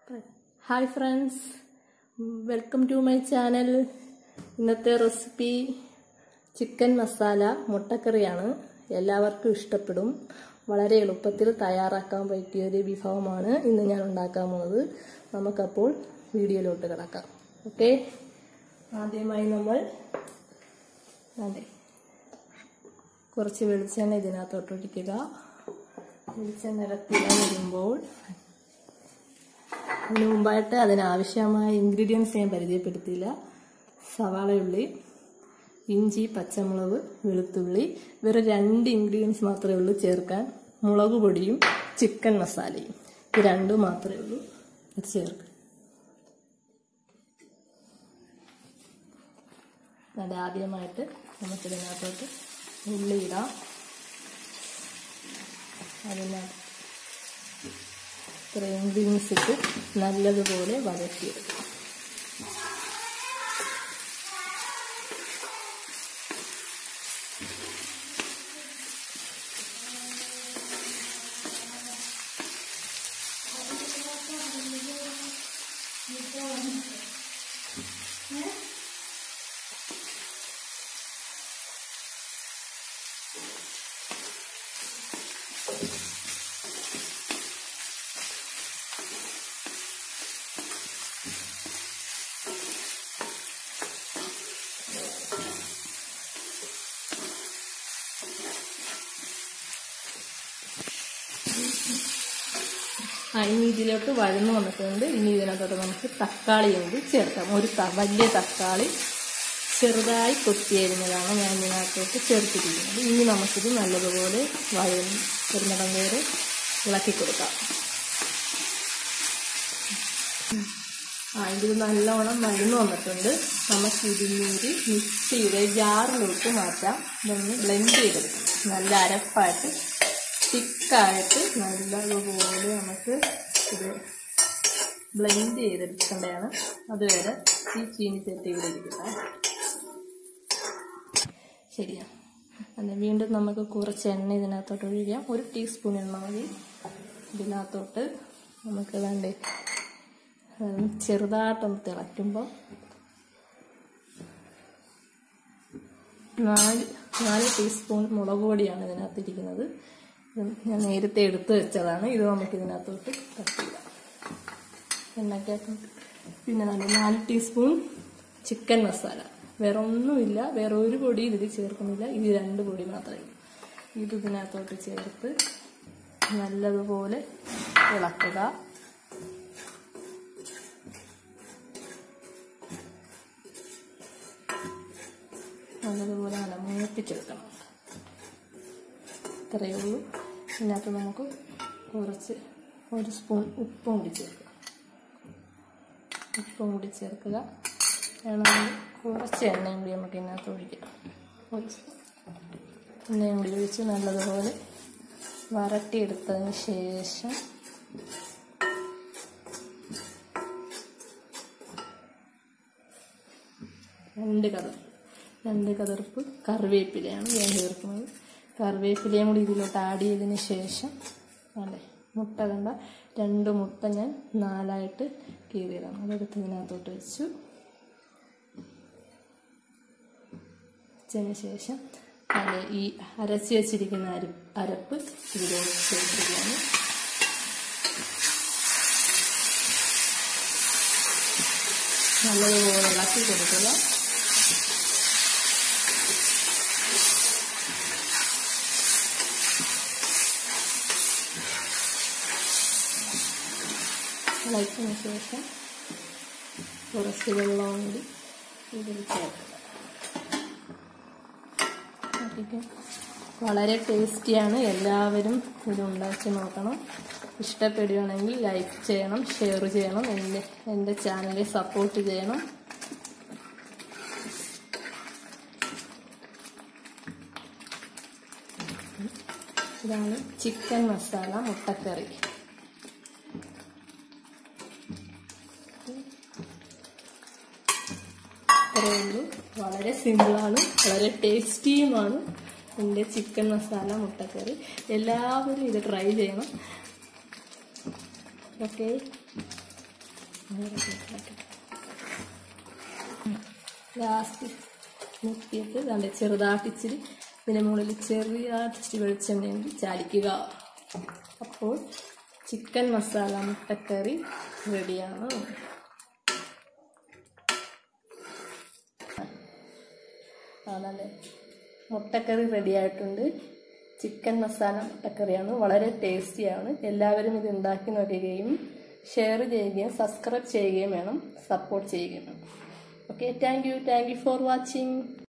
hi friends welcome to my channel ഇന്നത്തെ recipe chicken masala മുട്ടക്കറിയാണ് എല്ലാവർക്കും ഇഷ്ടപ്പെടും വളരെ എളുപ്പത്തിൽ തയ്യാറാക്കാൻ പറ്റിയ ഒരു വിഭവമാണ് ഇന്ന് ഞാൻ ഉണ്ടാക്കാൻ പോകുന്നത് നമുക്കപ്പോൾ വീഡിയോയിലോട്ട് കിടക്കാം ഓക്കെ ആദ്യമായി നമ്മൾ അതെ കുറച്ച് വെളിച്ചെണ്ണ ഇതിനകത്തോട്ട് ഒഴിക്കുക വെളിച്ചെണ്ണ ഇറക്കിയാൽ വരുമ്പോൾ അതിന് മുമ്പായിട്ട് അതിനാവശ്യമായ ഇൻഗ്രീഡിയൻസ് ഞാൻ പരിചയപ്പെടുത്തിയില്ല സവാളയുള്ളി ഇഞ്ചി പച്ചമുളക് വെളുത്തുള്ളി വേറെ രണ്ട് ഇൻഗ്രീഡിയൻസ് മാത്രമേ ഉള്ളൂ ചേർക്കാൻ മുളക് പൊടിയും ചിക്കൻ മസാലയും ഇത് രണ്ടും മാത്രമേ ഉള്ളൂ ഇത് ചേർക്കുക അത് ആദ്യമായിട്ട് നമുക്കിതിനകത്തോട്ട് ഉള്ളി ഇടാം അതിനകത്ത് ഇത്രയും ബീൻസ് ഇട്ട് നല്ലതുപോലെ വഴറ്റിയെടുക്കും ആ ഇനി ഇതിലോട്ട് വഴന്നു വന്നിട്ടുണ്ട് ഇനി ഇതിനകത്തോട്ട് നമുക്ക് തക്കാളി കൂടി ചേർക്കാം ഒരു വലിയ തക്കാളി ചെറുതായി കൊത്തിയരിഞ്ഞതാണ് ഞാൻ ഇതിനകത്തോട്ട് ചേർത്തിരിക്കുന്നത് ഇനി നമുക്കിത് നല്ലതുപോലെ വഴന്ന് വരുന്നിടം വരെ ഇളക്കി കൊടുക്കാം ആ ഇത് നല്ലോണം മരുന്ന് വന്നിട്ടുണ്ട് നമുക്ക് ഇതിനൊരു മിക്സിയുടെ ജാറിലോട്ട് മാറ്റാം ഇതൊന്ന് ബ്ലെൻഡ് ചെയ്തെടുക്കാം നല്ല അരപ്പായിട്ട് തിക്കായിട്ട് നല്ലതുപോലെ നമുക്ക് ഇത് ബ്ലെൻഡ് ചെയ്തെടുക്കേണ്ടതാണ് അതുവരെ ഈ ചീനി ചട്ടിയുടെ ഇരിക്കട്ടെ ശരിയാ അതെ വീണ്ടും നമുക്ക് കുറച്ച് എണ്ണ ഇതിനകത്തോട്ട് ഒഴിക്കാം ഒരു ടീസ്പൂൺ എണ്ണ മതി ഇതിനകത്തോട്ട് നമുക്ക് വേണ്ടേ ചെറുതായിട്ടൊന്ന് തിളയ്ക്കുമ്പോൾ നാല് നാല് ടീസ്പൂൺ മുളക് പൊടിയാണ് ഇതിനകത്ത് ഇരിക്കുന്നത് ഞാൻ നേരത്തെ എടുത്തു വെച്ചതാണ് ഇത് നമുക്ക് ഇതിനകത്തോട്ട് തട്ടിയിടാം എണ്ണയ്ക്കകത്തോട്ട് പിന്നെ നല്ല നാല് ടീസ്പൂൺ ചിക്കൻ മസാല വേറെ ഒന്നുമില്ല വേറെ ഒരു പൊടി ഇതിൽ ചേർക്കുന്നില്ല ഇത് രണ്ട് പൊടി മാത്രമേ ഇത് ഇതിനകത്തോട്ട് ചേർത്ത് നല്ലതുപോലെ ഇളക്കുക നല്ലതുപോലെ നല്ല മൂപ്പിച്ചെടുക്കണം ഇത്രയേ ഉള്ളൂ ഇതിനകത്ത് നമുക്ക് കുറച്ച് ഒരു സ്പൂൺ ഉപ്പും കൂടി ചേർക്കുക ഉപ്പും കൂടി ചേർക്കുക വേണമെങ്കിൽ കുറച്ച് എണ്ണയും കൂടി നമുക്ക് ഇതിനകത്ത് ഒഴിക്കാം ഒരു എണ്ണയും കൂടി ഒഴിച്ച് നല്ലതുപോലെ വരട്ടിയെടുത്തതിന് ശേഷം രണ്ട് കതർ രണ്ട് കതർപ്പ് കറിവേപ്പിലയാണ് ഞാൻ ചേർക്കുന്നത് കറിവേപ്പിലയും കൂടി ഇതിലോട്ട് ആഡ് ചെയ്തതിന് ശേഷം അല്ലേ മുട്ട കണ്ട രണ്ട് മുട്ട ഞാൻ നാലായിട്ട് കീറിയിടാം അതെടുത്ത് ഇതിനകത്തോട്ട് വെച്ചു വെച്ചതിന് ശേഷം അതെ ഈ അരച്ച് വെച്ചിരിക്കുന്ന അരി അരപ്പ് ഇതിലോട്ട് ചേർക്കുകയാണ് നല്ലതുപോലെ ഇളക്കി കൊടുക്കുക ഇളക്കിയതിന് ശേഷം കുറച്ച് വെള്ളം കൂടി ഇതിൽ ചേർക്കുക വളരെ ടേസ്റ്റിയാണ് എല്ലാവരും ഇത് ഉണ്ടാക്കി നോക്കണം ഇഷ്ടപ്പെടുകയാണെങ്കിൽ ലൈക്ക് ചെയ്യണം ഷെയർ ചെയ്യണം എൻ്റെ എൻ്റെ ചാനലിനെ സപ്പോർട്ട് ചെയ്യണം ഇതാണ് ചിക്കൻ മസാല മുട്ടക്കറി ഇത്രയേ ഉള്ളൂ വളരെ സിമ്പിളാണ് വളരെ ടേസ്റ്റിയുമാണ് എൻ്റെ ചിക്കൻ മസാല മുട്ടക്കറി എല്ലാവരും ഇത് ട്രൈ ചെയ്യണം ഓക്കെ ലാസ്റ്റ് മുക്കിയിട്ട് കണ്ട് ചെറുതാട്ടിച്ചിരി ഇതിന് മുകളിൽ ചെറിയാട്ടിച്ചിരി വെളിച്ചെണ്ണയുണ്ട് ചാലിക്കുക അപ്പോൾ ചിക്കൻ മസാല മുട്ടക്കറി റെഡിയാണ് ആണല്ലേ മുട്ടക്കറി റെഡി ആയിട്ടുണ്ട് ചിക്കൻ മസാല മുട്ടക്കറിയാണ് വളരെ ടേസ്റ്റിയാണ് എല്ലാവരും ഇത് ഉണ്ടാക്കി നോക്കുകയും ഷെയർ ചെയ്യുകയും സബ്സ്ക്രൈബ് ചെയ്യുകയും വേണം സപ്പോർട്ട് ചെയ്യുകയും വേണം okay thank you thank you for watching